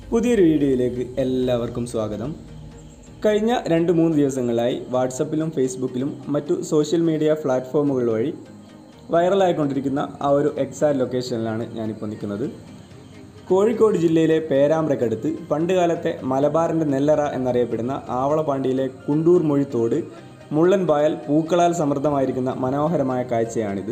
പുതിയൊരു വീഡിയോയിലേക്ക് എല്ലാവർക്കും സ്വാഗതം കഴിഞ്ഞ രണ്ട് മൂന്ന് ദിവസങ്ങളായി വാട്സപ്പിലും ഫേസ്ബുക്കിലും മറ്റു സോഷ്യൽ മീഡിയ പ്ലാറ്റ്ഫോമുകൾ വഴി വൈറലായിക്കൊണ്ടിരിക്കുന്ന ആ ഒരു എക്സാക്ട് ലൊക്കേഷനിലാണ് ഞാനിപ്പോൾ നിൽക്കുന്നത് കോഴിക്കോട് ജില്ലയിലെ പേരാമ്പ്രക്കടുത്ത് പണ്ടുകാലത്തെ മലബാറിൻ്റെ നെല്ലറ എന്നറിയപ്പെടുന്ന ആവളപ്പാണ്ടിയിലെ കുണ്ടൂർ മൊഴിത്തോട് മുള്ളൻ പായൽ പൂക്കളാൽ സമൃദ്ധമായിരിക്കുന്ന മനോഹരമായ കാഴ്ചയാണിത്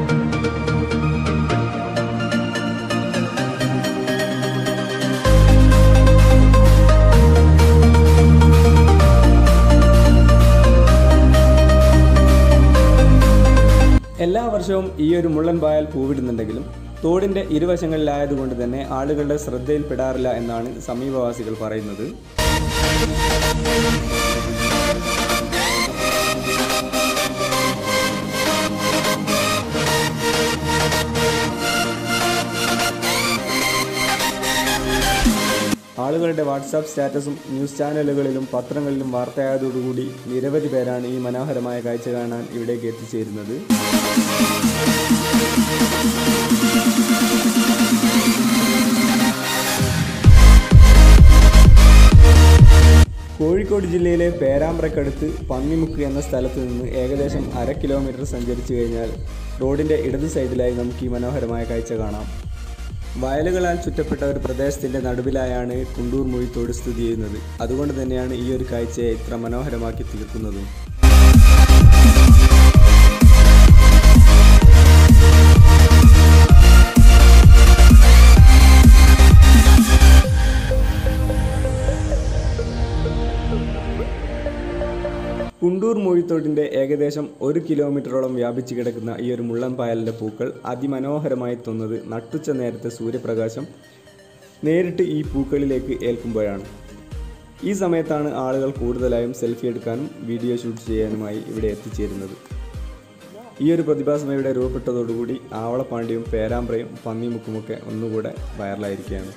എല്ലാ വർഷവും ഈ ഒരു മുള്ളൻ പായൽ പൂവിടുന്നുണ്ടെങ്കിലും തോടിൻ്റെ ഇരുവശങ്ങളിലായതുകൊണ്ട് തന്നെ ആളുകളുടെ ശ്രദ്ധയിൽപ്പെടാറില്ല എന്നാണ് സമീപവാസികൾ പറയുന്നത് ആളുകളുടെ വാട്സാപ്പ് സ്റ്റാറ്റസും ന്യൂസ് ചാനലുകളിലും പത്രങ്ങളിലും വാർത്തയായതോടുകൂടി നിരവധി പേരാണ് ഈ മനോഹരമായ കാഴ്ച കാണാൻ ഇവിടേക്ക് എത്തിച്ചേരുന്നത് കോഴിക്കോട് ജില്ലയിലെ പേരാമ്പ്രക്കടുത്ത് പന്നിമുക്ക് എന്ന സ്ഥലത്ത് നിന്ന് ഏകദേശം അര കിലോമീറ്റർ സഞ്ചരിച്ചു കഴിഞ്ഞാൽ റോഡിൻ്റെ ഇടത് സൈഡിലായി നമുക്ക് ഈ മനോഹരമായ കാഴ്ച കാണാം വയലുകളാൽ ചുറ്റപ്പെട്ട ഒരു പ്രദേശത്തിൻ്റെ നടുവിലായാണ് കുണ്ടൂർ മൊഴിത്തോട് സ്ഥിതി ചെയ്യുന്നത് അതുകൊണ്ട് തന്നെയാണ് ഈ ഒരു കാഴ്ചയെ ഇത്ര മനോഹരമാക്കി തീർക്കുന്നതും കുണ്ടൂർ മൊഴിത്തോട്ടിൻ്റെ ഏകദേശം ഒരു കിലോമീറ്ററോളം വ്യാപിച്ചു കിടക്കുന്ന ഈ ഒരു മുള്ളൻ പായലിൻ്റെ പൂക്കൾ അതിമനോഹരമായി തോന്നുന്നത് നട്ടുച്ച നേരത്തെ സൂര്യപ്രകാശം നേരിട്ട് ഈ പൂക്കളിലേക്ക് ഏൽക്കുമ്പോഴാണ് ഈ സമയത്താണ് ആളുകൾ കൂടുതലായും സെൽഫി എടുക്കാനും വീഡിയോ ഷൂട്ട് ചെയ്യാനുമായി ഇവിടെ എത്തിച്ചേരുന്നത് ഈ ഒരു പ്രതിഭാസം ഇവിടെ രൂപപ്പെട്ടതോടുകൂടി ആവളപ്പാണ്ടിയും പേരാമ്പ്രയും പന്നിമുക്കുമൊക്കെ ഒന്നുകൂടെ വൈറലായിരിക്കുകയാണ്